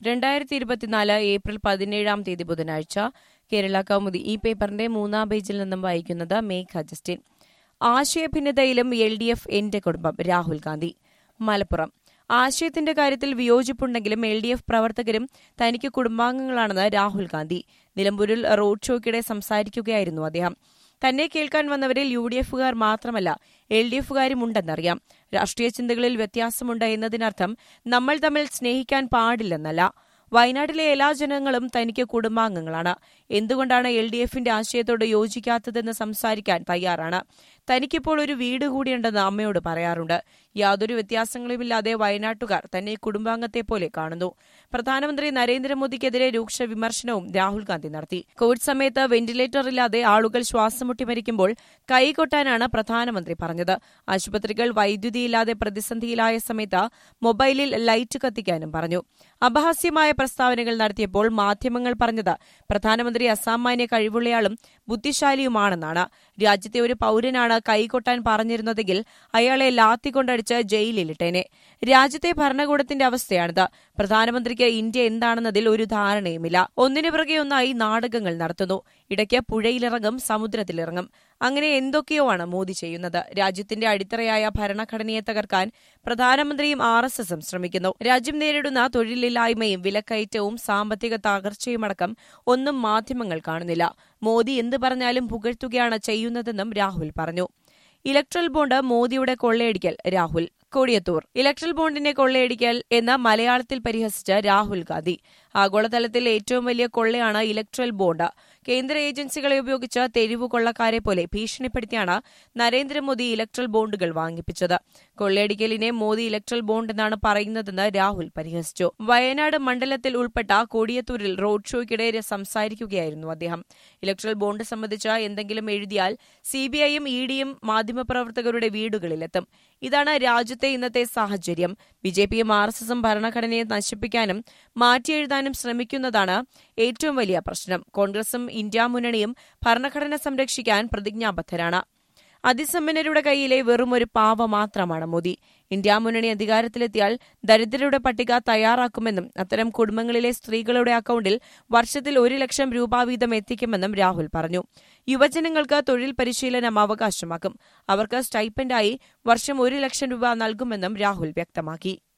രണ്ടായിരത്തി ഇരുപത്തിനാല് ഏപ്രിൽ പതിനേഴാം തീയതി ബുധനാഴ്ച കേരള കൗമുദി ഈ പേപ്പറിന്റെ മൂന്നാം പേജിൽ നിന്നും വായിക്കുന്നത് മേഘ ജസ്റ്റിൻ ആശയഭിന്നതയിലും എൽ ഡി എഫ് എന്റെ കുടുംബം രാഹുൽ ഗാന്ധി മലപ്പുറം ആശയത്തിന്റെ കാര്യത്തിൽ വിയോജിപ്പുണ്ടെങ്കിലും എൽ ഡി എഫ് പ്രവർത്തകരും തനിക്ക് കുടുംബാംഗങ്ങളാണെന്ന് രാഹുൽ ഗാന്ധി നിലമ്പൂരിൽ റോഡ് ഷോയ്ക്കിടെ സംസാരിക്കുകയായിരുന്നു അദ്ദേഹം തന്നെ കേൾക്കാൻ വന്നവരിൽ യു ഡി എഫുകാർ മാത്രമല്ല എൽ ഡി എഫുകാരും ഉണ്ടെന്നറിയാം രാഷ്ട്രീയ ചിന്തകളിൽ വ്യത്യാസമുണ്ട് എന്നതിനർത്ഥം നമ്മൾ തമ്മിൽ സ്നേഹിക്കാൻ പാടില്ലെന്നല്ല വയനാട്ടിലെ എല്ലാ ജനങ്ങളും തനിക്ക് കുടുംബാംഗങ്ങളാണ് എന്തുകൊണ്ടാണ് എൽ ഡി എഫിന്റെ ആശയത്തോട് യോജിക്കാത്തതെന്ന് സംസാരിക്കാൻ തയ്യാറാണ് തനിക്കിപ്പോൾ ഒരു വീട് കൂടിയുണ്ടെന്ന് അമ്മയോട് പറയാറുണ്ട് യാതൊരു വ്യത്യാസങ്ങളുമില്ലാതെ വയനാട്ടുകാർ തന്നെ കുടുംബാംഗത്തെ പോലെ കാണുന്നു പ്രധാനമന്ത്രി നരേന്ദ്രമോദിക്കെതിരെ രൂക്ഷ വിമർശനവും രാഹുൽ ഗാന്ധി നടത്തി കോവിഡ് സമയത്ത് വെന്റിലേറ്ററില്ലാതെ ആളുകൾ ശ്വാസമുട്ടി മരിക്കുമ്പോൾ കൈകൊട്ടാനാണ് പ്രധാനമന്ത്രി പറഞ്ഞത് ആശുപത്രികൾ വൈദ്യുതിയില്ലാതെ പ്രതിസന്ധിയിലായ സമയത്ത് മൊബൈലിൽ ലൈറ്റ് കത്തിക്കാനും പറഞ്ഞു അപഹാസ്യമായ പ്രസ്താവനകൾ നടത്തിയപ്പോൾ മാധ്യമങ്ങൾ പറഞ്ഞത് പ്രധാനമന്ത്രി അസാമാന്യ കഴിവുള്ളയാളും ബുദ്ധിശാലിയുമാണെന്നാണ് രാജ്യത്തെ ഒരു പൌരനാണ് കൈകൊട്ടാൻ പറഞ്ഞിരുന്നതെങ്കിൽ അയാളെ ലാത്തിക്കൊണ്ടടിച്ച് ജയിലിലിട്ടേനെ രാജ്യത്തെ ഭരണകൂടത്തിന്റെ അവസ്ഥയാണിത് പ്രധാനമന്ത്രിക്ക് ഇന്ത്യ എന്താണെന്നതിൽ ഒരു ധാരണയുമില്ല ഒന്നിനു പിറകെ ഒന്നായി നാടകങ്ങൾ നടത്തുന്നു ഇടയ്ക്ക് പുഴയിലിറങ്ങും സമുദ്രത്തിലിറങ്ങും അങ്ങനെ എന്തൊക്കെയോ ആണ് മോദി ചെയ്യുന്നത് രാജ്യത്തിന്റെ അടിത്തറയായ ഭരണഘടനയെ തകർക്കാൻ പ്രധാനമന്ത്രിയും ആർ എസ് എസും ശ്രമിക്കുന്നു രാജ്യം നേരിടുന്ന തൊഴിലില്ലായ്മയും വിലക്കയറ്റവും സാമ്പത്തിക തകർച്ചയുമടക്കം ഒന്നും മാധ്യമങ്ങൾ കാണുന്നില്ല മോദി എന്ത് പറഞ്ഞാലും പുകഴ്ത്തുകയാണ് ചെയ്യുന്നതെന്നും രാഹുൽ പറഞ്ഞു ഇലക്ട്രൽ ബോണ്ട് മോദിയുടെ കൊള്ളയടിക്കൽ രാഹുൽ കൊടിയത്തൂർ ഇലക്ട്രൽ ബോണ്ടിനെ കൊള്ളയടിക്കൽ എന്ന മലയാളത്തിൽ പരിഹസിച്ച രാഹുൽ ഗാന്ധി ആഗോളതലത്തിൽ ഏറ്റവും വലിയ കൊള്ളയാണ് ഇലക്ട്രൽ ബോണ്ട് കേന്ദ്ര ഏജൻസികളെ ഉപയോഗിച്ച് തെരുവു കൊള്ളക്കാരെ പോലെ ഭീഷണിപ്പെടുത്തിയാണ് നരേന്ദ്രമോദി ഇലക്ട്രൽ ബോണ്ടുകൾ വാങ്ങിപ്പിച്ചത് കൊള്ളയടിക്കലിനെ മോദി ഇലക്ട്രൽ ബോണ്ട് എന്നാണ് പറയുന്നതെന്ന് രാഹുൽ പരിഹസിച്ചു വയനാട് മണ്ഡലത്തിൽ ഉൾപ്പെട്ട കൊടിയത്തൂരിൽ റോഡ് ഷോയ്ക്കിടെ സംസാരിക്കുകയായിരുന്നു അദ്ദേഹം ഇലക്ട്രൽ ബോണ്ട് സംബന്ധിച്ച് എന്തെങ്കിലും എഴുതിയാൽ സിബിഐയും ഇ ഡിയും മാധ്യമപ്രവർത്തകരുടെ വീടുകളിലെത്തും ഇതാണ് രാജ്യത്തെ ഇന്നത്തെ സാഹചര്യം ബി ജെ പിയും ആർ എസ് എസും ഭരണഘടനയെ നശിപ്പിക്കാനും മാറ്റിയെഴുതാനും ശ്രമിക്കുന്നതാണ് ഏറ്റവും വലിയ പ്രശ്നം കോൺഗ്രസും ഇന്ത്യ മുന്നണിയും ഭരണഘടന സംരക്ഷിക്കാൻ പ്രതിജ്ഞാബദ്ധരാണ് അതിസമ്പന്നരുടെ കയ്യിലെ വെറും ഒരു പാവ മാത്രമാണ് മോദി ഇന്ത്യ മുന്നണി അധികാരത്തിലെത്തിയാൽ ദരിദ്രരുടെ പട്ടിക തയ്യാറാക്കുമെന്നും അത്തരം കുടുംബങ്ങളിലെ സ്ത്രീകളുടെ അക്കൌണ്ടിൽ വർഷത്തിൽ ഒരു ലക്ഷം രൂപ വീതം എത്തിക്കുമെന്നും രാഹുൽ പറഞ്ഞു യുവജനങ്ങൾക്ക് തൊഴിൽ പരിശീലനം അവകാശമാക്കും അവർക്ക് സ്റ്റൈപ്പൻഡായി വർഷം ഒരു ലക്ഷം രൂപ നൽകുമെന്നും രാഹുൽ വ്യക്തമാക്കി